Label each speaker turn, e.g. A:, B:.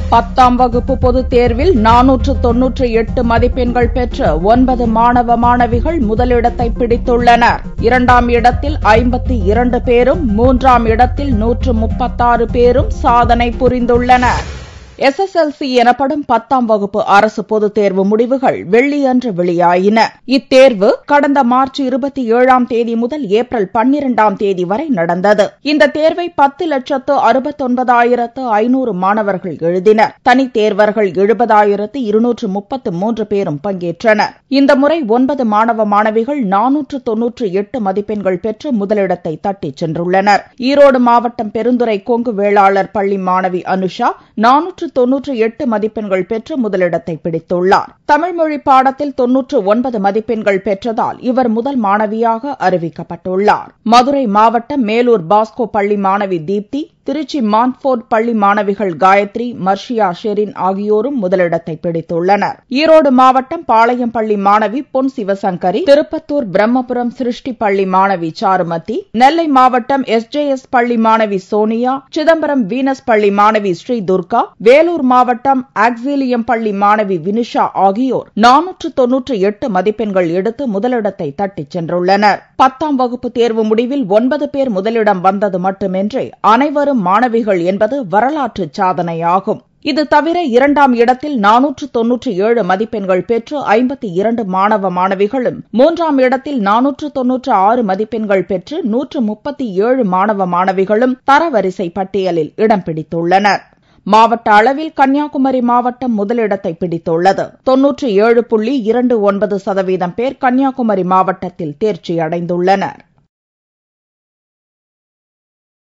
A: பத்தாம் வகுப்பு பொதுத் தேர்வில் நானூற்று தொன்னூற்றி எட்டு மதிப்பெண்கள் பெற்ற ஒன்பது மாணவ மாணவிகள் முதலிடத்தை பிடித்துள்ளனர் இரண்டாம் இடத்தில் ஐம்பத்தி இரண்டு பேரும் மூன்றாம் இடத்தில் நூற்று முப்பத்தாறு பேரும் சாதனை புரிந்துள்ளனர் எஸ்எஸ்எல்சி எனப்படும் பத்தாம் வகுப்பு அரசு பொதுத் தேர்வு முடிவுகள் வெள்ளியன்று வெளியாயின இத்தேர்வு கடந்த மார்ச் இருபத்தி ஏழாம் தேதி முதல் ஏப்ரல் பன்னிரண்டாம் தேதி வரை நடந்தது இந்த தேர்வை பத்து லட்சத்து அறுபத்தொன்பதாயிரத்து ஐநூறு மாணவர்கள் எழுதினர் தனித் தேர்வர்கள் எழுபதாயிரத்து இருநூற்று முப்பத்து மூன்று பேரும் பங்கேற்றனர் இந்த முறை ஒன்பது மாணவ மாணவிகள் நானூற்று தொன்னூற்று எட்டு மதிப்பெண்கள் பெற்று முதலிடத்தை தட்டிச் சென்றுள்ளனர் ஈரோடு மாவட்டம் பெருந்துறை கொங்கு வேளாளர் பள்ளி மாணவி அனுஷா நானூற்று தொன்னூற்று எட்டு மதிப்பெண்கள் பெற்று முதலிடத்தை பிடித்துள்ளார் தமிழ் மொழி பாடத்தில் தொன்னூற்று ஒன்பது மதிப்பெண்கள் பெற்றதால் இவர் முதல் மாணவியாக அறிவிக்கப்பட்டுள்ளார் மதுரை மாவட்டம் மேலூர் பாஸ்கோ பள்ளி மாணவி தீப்தி திருச்சி மான்ஃபோர்ட் பள்ளி மாணவிகள் காயத்ரி மர்ஷியா ஷெரின் ஆகியோரும் முதலிடத்தை பிடித்துள்ளனர் ஈரோடு மாவட்டம் பாளையம்பள்ளி மாணவி பொன் சிவசங்கரி திருப்பத்தூர் பிரம்மபுரம் சிருஷ்டி பள்ளி மாணவி சாருமதி நெல்லை மாவட்டம் எஸ்ஜேஎஸ் பள்ளி மாணவி சோனியா சிதம்பரம் வீனஸ் பள்ளி மாணவி ஸ்ரீ துர்கா வேலூர் மாவட்டம் ஆக்சிலியம் பள்ளி மாணவி வினிஷா ஆகியோர் நானூற்று தொன்னூற்று எட்டு மதிப்பெண்கள் எடுத்து முதலிடத்தை தட்டிச் சென்றுள்ளனர் பத்தாம் வகுப்பு தேர்வு முடிவில் ஒன்பது பேர் முதலிடம் வந்தது மட்டுமின்றி அனைவரும் மாணவிகள் என்பது வரலாற்று சாதனையாகும் இது தவிர இரண்டாம் இடத்தில் நானூற்று தொன்னூற்றி ஏழு மதிப்பெண்கள் பெற்று ஐம்பத்தி இரண்டு மாணவ மாணவிகளும் மூன்றாம் இடத்தில் நானூற்று தொன்னூற்று ஆறு மதிப்பெண்கள் பெற்று நூற்று முப்பத்தி ஏழு மாணவ மாணவிகளும் தரவரிசை பட்டியலில் இடம் பிடித்துள்ளனர் மாவட்ட அளவில் கன்னியாகுமரி மாவட்டம் முதலிடத்தை பிடித்துள்ளது தொன்னூற்றி ஏழு புள்ளி இரண்டு ஒன்பது சதவீதம் பேர் கன்னியாகுமரி மாவட்டத்தில் தேர்ச்சி அடைந்துள்ளனர்